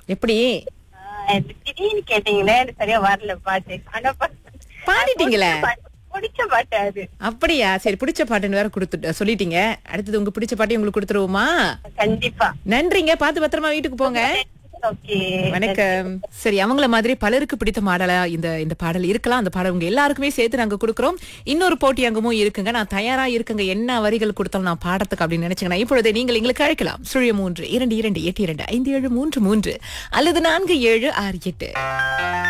எப்படி ஆஹ் எனக்கு திடீர்னு கேட்டீங்களே எனக்கு சரியா வரல பாட்டு ஆனா பா- பாடிட்டீங்களே. பிடிச்ச பாட்டு- பிடிச்ச பாட்டு அது அப்படியா சரி பிடிச்ச பாட்டுன்னு வேற கொடுத்து சொல்லிட்டீங்க அடுத்தது உங்க பிடிச்ச பாட்டையும் உங்களுக்கு கொடுத்துருவோமா கண்டிப்பா நன்றிங்க பார்த்து பத்திரமா வீட்டுக்கு போங்க ஓகே வணக்கம் சரி அவங்கள மாதிரி பலருக்கு பிடித்த மாடலா இந்த இந்த பாடல் இருக்கலாம் அந்த பாடல் உங்க எல்லாருக்குமே சேர்த்து நாங்க கொடுக்குறோம் இன்னொரு போட்டி அங்கமும் இருக்குங்க நான் தயாரா இருக்குங்க என்ன வரிகள் கொடுத்தாலும் நான் பாடத்துக்கு அப்படின்னு நினைச்சீங்கன்னா இப்பொழுது நீங்கள் எங்களுக்கு அழைக்கலாம் சுழிய மூன்று இரண்டு இரண்டு எட்டு இரண்டு ஐந்து ஏழு மூன்று மூன்று அல்லது நான்கு ஏழு ஆறு எட்டு